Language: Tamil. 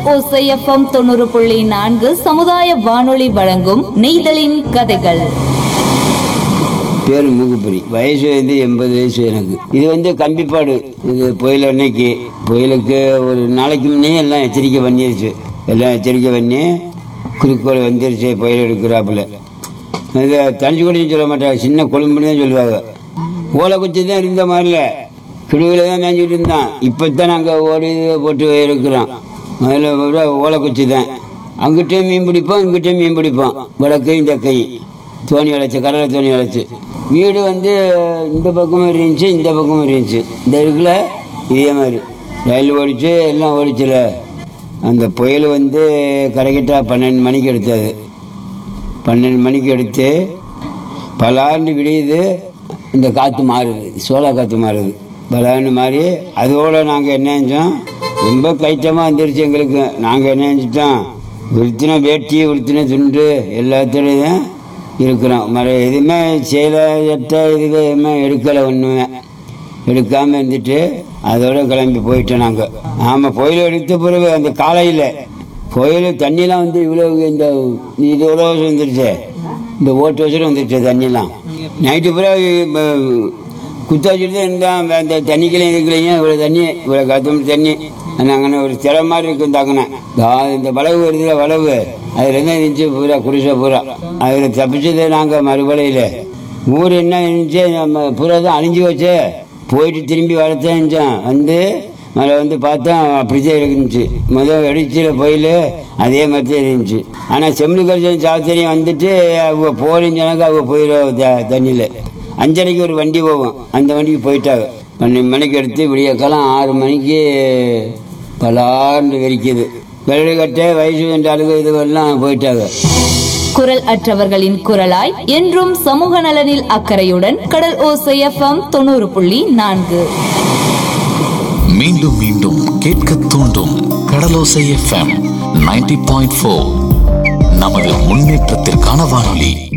ஓசைஎஃப்எம் தொண்ணூறு புள்ளி நான்கு சமுதாய வானொலி வழங்கும் நெய்தலின் கதைகள் பேர் மூக்குப்பொறி வயசு வந்து எண்பது வயசு எனக்கு இது வந்து கம்பிப்பாடு இது புயல் அன்னைக்கு புயலுக்கு ஒரு நாளைக்கு முன்னே எல்லாம் எச்சரிக்கை பண்ணிருச்சு எல்லாம் எச்சரிக்கை பண்ணி குறிக்கோள் வந்துருச்சு புயல் எடுக்கிறாப்புல இது தனிச்சு கூட சொல்ல மாட்டாங்க சின்ன கொழும்புன்னு தான் சொல்லுவாங்க ஓலை குச்சி தான் இருந்த மாதிரில கிடுவில் தான் மேய்ஞ்சிட்டு இருந்தான் இப்போ தான் நாங்கள் ஓடி போட்டு இருக்கிறோம் முதல்ல விட ஓலை குச்சி தான் அங்கிட்டையும் மீன் பிடிப்போம் இங்கிட்டையும் மீன் பிடிப்போம் வடக்கையும் தெக்கையும் தோணி அழைச்சி கடலை தோணி அழைச்சி வீடு வந்து இந்த பக்கமும் இருந்துச்சு இந்த பக்கமும் இருந்துச்சு இந்த இருக்குல்ல இதே மாதிரி ரயில் ஓடிச்சு எல்லாம் ஓடிச்சுல அந்த புயல் வந்து கரெக்டாக பன்னெண்டு மணிக்கு எடுத்தது பன்னெண்டு மணிக்கு எடுத்து பலாண்டு விடியுது இந்த காற்று மாறுது சோளா காற்று மாறுது பலாண்டு மாறி அதோட நாங்கள் என்ன செஞ்சோம் ரொம்ப கைத்தமாக வந்துருச்சு எங்களுக்கு நாங்கள் என்ன செஞ்சிட்டோம் உடுத்தின வேட்டி உடுத்தின துண்டு எல்லாத்துலேயும் இருக்கிறோம் மர எதுவுமே சேலை சட்டை இதுவே எதுவுமே எடுக்கலை ஒன்றுமே எடுக்காமல் இருந்துட்டு அதோட கிளம்பி போயிட்டோம் நாங்கள் ஆமாம் புயல் எடுத்த பிறகு அந்த காலையில் புயல் தண்ணிலாம் வந்து இவ்வளோ இந்த இது இவ்வளோ வந்துருச்சு இந்த ஓட்டு வச்சுட்டு வந்துருச்சு தண்ணிலாம் நைட்டு பூரா குத்த வச்சுட்டு தான் இருந்தான் அந்த தண்ணிக்கலையும் இதுக்கலையும் இவ்வளோ தண்ணி இவ்வளோ கத்தம் தண்ணி நாங்கள் ஒரு திற மாதிரி இருக்கும் தாங்கினே இந்த வளவு வருதுல வளவு அதில் என்ன இருந்துச்சு பூரா குடிசை பூரா அதில் தப்பிச்சது நாங்கள் மறுபலையில் ஊர் என்ன இருந்துச்சு நம்ம பூரா தான் அழிஞ்சு வச்சு போயிட்டு திரும்பி வரத்தான் இருந்துச்சோம் வந்து மழை வந்து பார்த்தா அப்படிதான் இருந்துச்சு முதல் வெடிச்சில போயில் அதே மாதிரி தான் இருந்துச்சு ஆனால் செம்மலு கரிசன் சாத்திரியம் வந்துட்டு அவங்க போறீங்க சொன்னாக்க அவங்க போயிடும் தண்ணியில் அஞ்சரைக்கு ஒரு வண்டி போகும் அந்த வண்டிக்கு போயிட்டாங்க பன்னெண்டு மணிக்கு எடுத்து விடிய காலம் ஆறு மணிக்கு பலாண்டு வெறிக்குது வெள்ளை கட்டை வயசு ரெண்டு அழுகு இதுவெல்லாம் போயிட்டாங்க குரல் அற்றவர்களின் குரலாய் என்றும் சமூக நலனில் அக்கறையுடன் கடல் ஓசைஎஃப்எம் தொண்ணூறு புள்ளி நான்கு மீண்டும் மீண்டும் கேட்க தூண்டும் Kadalosai FM ninety point four நமது முன்னேற்றத்திற்கான வானொலி